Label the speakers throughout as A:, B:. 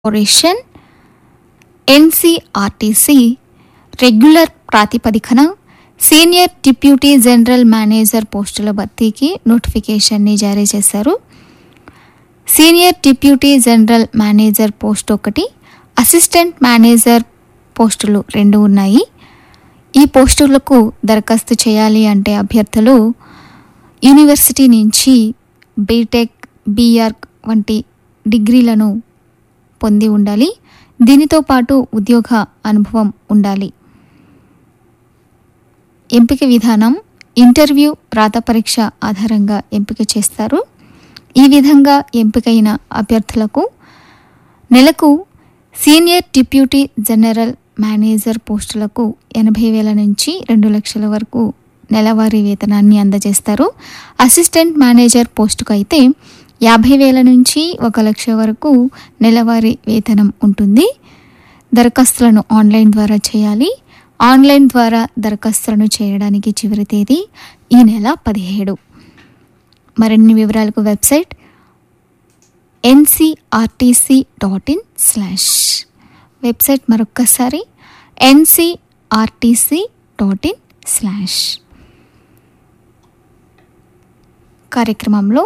A: corporation NCRTC regular ప్రాతిపదికన senior deputy general manager పోస్టుల భర్తీకి నోటిఫికేషన్ని జారీ చేశారు senior deputy general manager post ఒకటి అసిస్టెంట్ మేనేజర్ పోస్టులు రెండు ఉన్నాయి ఈ పోస్టులకు దరఖాస్తు చేయాలి అంటే అభ్యర్థులు యూనివర్సిటీ నుంచి బీటెక్ బీఆర్క్ వంటి డిగ్రీలను పొంది ఉండాలి దీనితో పాటు ఉద్యోగ అనుభవం ఉండాలి ఎంపిక విధానం ఇంటర్వ్యూ రాత పరీక్ష ఆధారంగా ఎంపిక చేస్తారు ఈ విధంగా ఎంపికైన అభ్యర్థులకు నెలకు సీనియర్ డిప్యూటీ జనరల్ మేనేజర్ పోస్టులకు ఎనభై వేల నుంచి రెండు లక్షల వరకు నెలవారీ వేతనాన్ని అందజేస్తారు అసిస్టెంట్ మేనేజర్ పోస్టుకు అయితే యాభై వేల నుంచి ఒక లక్ష వరకు నెలవారీ వేతనం ఉంటుంది దరఖాస్తులను ఆన్లైన్ ద్వారా చేయాలి ఆన్లైన్ ద్వారా దరఖాస్తులను చేయడానికి చివరి తేదీ ఈ నెల పదిహేడు మరిన్ని వివరాలకు website NCRTC dot in slash website మరొక్కసారి ఎన్సిఆర్టీసీ డాట్ ఇన్ స్లాష్ కార్యక్రమంలో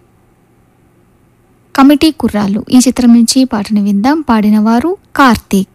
A: కమిటీ కుర్రాళ్ళు ఈ చిత్రం నుంచి పాటను విందాం పాడిన వారు కార్తీక్